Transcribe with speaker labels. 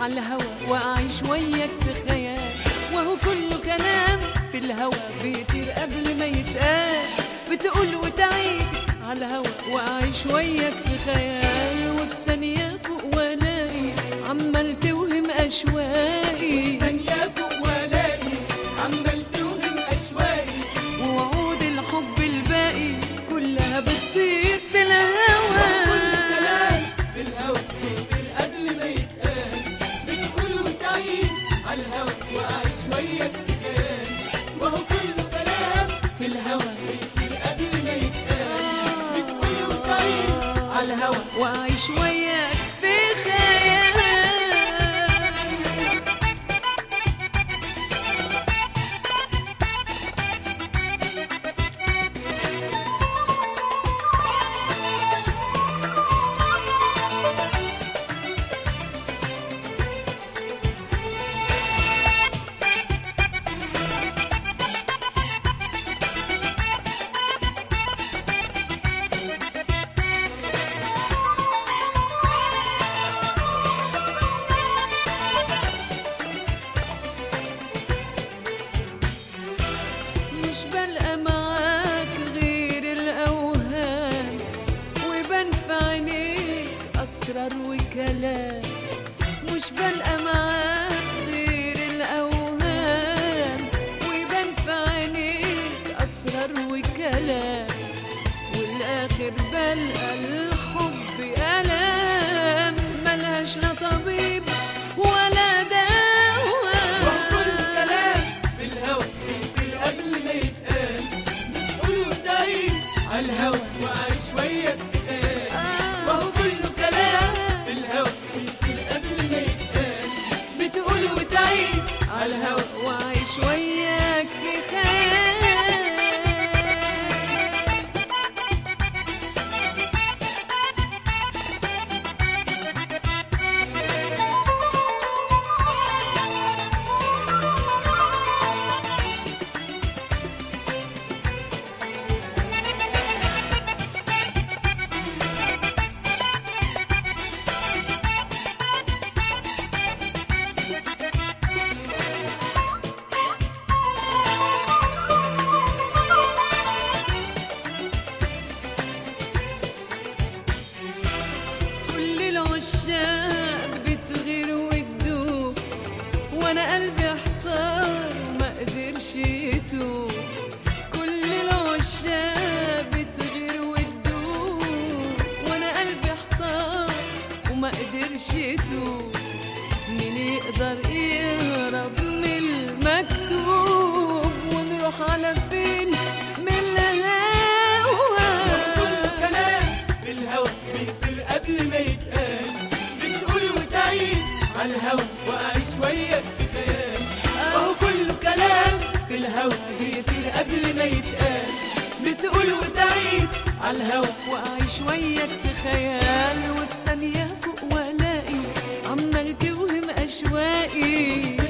Speaker 1: على الهوى واعيش وياك في خيال وهو كله كلام في الهوى بيطير قبل ما يتقال بتقول وتعيد على الهوى واعيش وياك في خيال وفي ثانية فوق والاقي عمال توهم اشواقي
Speaker 2: ثانية فوق والاقي عمال توهم أشواقي
Speaker 1: ووعود الحب الباقي كلها بتطير في الهوى
Speaker 2: كل كلام في الهوا بيطير قبل ما يتقال بتقول وتعيد على الهوا وأعيش وياك في خيال وهو كله كلام في الهوا بيطير قبل ما يتقال بتقول وتعيد
Speaker 1: على الهوى واعيش وياك في خيال مش بلقى معاك غير الأوهام ويبان في عينيك أسرار وكلام مش بلقى معاك غير الأوهام ويبان في عينيك أسرار وكلام والآخر بلقى الحب ألام ملهاش لا طبيب ولا دواء
Speaker 2: وكل كلام في الهوا بيطير قبل ما يتقال بتقول وتعيد على الهوا وأعيش وياك في خيال وهو كله كلام في الهوا بيطير قبل ما يتقال
Speaker 1: بتقول وتعيد على الهوى واعيش وياك في خيال كل العشاق بتغير وتدوب وانا قلبي احتار وما قدرش يتوب كل العشاق بتغير وتدوب وانا قلبي احتار وما قدرش يتوب مين يقدر يهرب من المكتوب ونروح على فين من الهوى
Speaker 2: كل كلام في الهوا بيطير قبل ما يتقال بتقول وتعيد على الهوا وأعيش وياك في خيال وهو كله كلام في الهوا بيطير قبل ما يتقال
Speaker 1: بتقول وتعيد على الهوى واعيش وياك في خيال وفي ثانية فوق والاقي عمال توهم اشواقي